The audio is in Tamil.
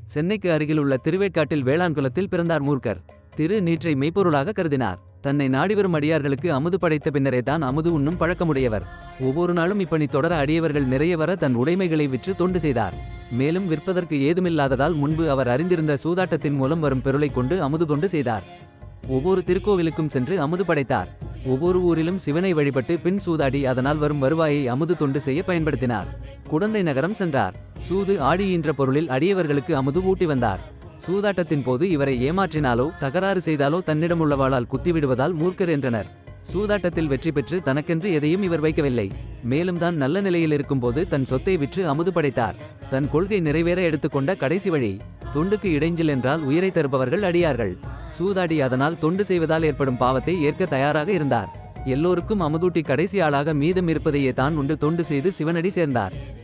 சென்னைக்கு அருகிலுள்ள திருவேற்காட்டில் வேளாண்குளத்தில் பிறந்தார் மூர்க்கர் திரு நீற்றை மெய்ப்பொருளாக கருதினார் தன்னை நாடிவரும் அடியார்களுக்கு அமுது படைத்த பின்னரே தான் அமுது உண்ணும் பழக்கமுடையவர் ஒவ்வொரு நாளும் இப்பணி தொடர அடியவர்கள் நிறைய வர தன் உடைமைகளை விற்று தொண்டு செய்தார் மேலும் விற்பதற்கு ஏதுமில்லாததால் முன்பு அவர் அறிந்திருந்த சூதாட்டத்தின் மூலம் வரும் பெருளை கொண்டு அமுது கொண்டு செய்தார் ஒவ்வொரு திருக்கோவிலுக்கும் சென்று அமுது படைத்தார் ஒவ்வொரு ஊரிலும் சிவனை வழிபட்டு பின் சூதாடி அதனால் வரும் வருவாயை அமுது தொண்டு செய்ய பயன்படுத்தினார் குடந்தை நகரம் சென்றார் சூது ஆடியின்ற பொருளில் அடியவர்களுக்கு அமுது ஊட்டி வந்தார் சூதாட்டத்தின் போது இவரை ஏமாற்றினாலோ தகராறு செய்தாலோ தன்னிடமுள்ளவாளால் குத்திவிடுவதால் மூர்க்கர் என்றனர் சூதாட்டத்தில் வெற்றி பெற்று தனக்கென்று எதையும் இவர் வைக்கவில்லை மேலும் தான் நல்ல நிலையில் இருக்கும்போது தன் சொத்தை விற்று அமுது படைத்தார் தன் கொள்கை நிறைவேற எடுத்துக்கொண்ட கடைசி வழி தொண்டுக்கு இடைஞ்சில் என்றால் உயிரை தருபவர்கள் அடியார்கள் சூதாடி அதனால் தொண்டு செய்வதால் ஏற்படும் பாவத்தை ஏற்க தயாராக இருந்தார் எல்லோருக்கும் அமுதூட்டி கடைசி ஆளாக மீதம் இருப்பதையே தான் உண்டு தொண்டு செய்து சிவனடி சேர்ந்தார்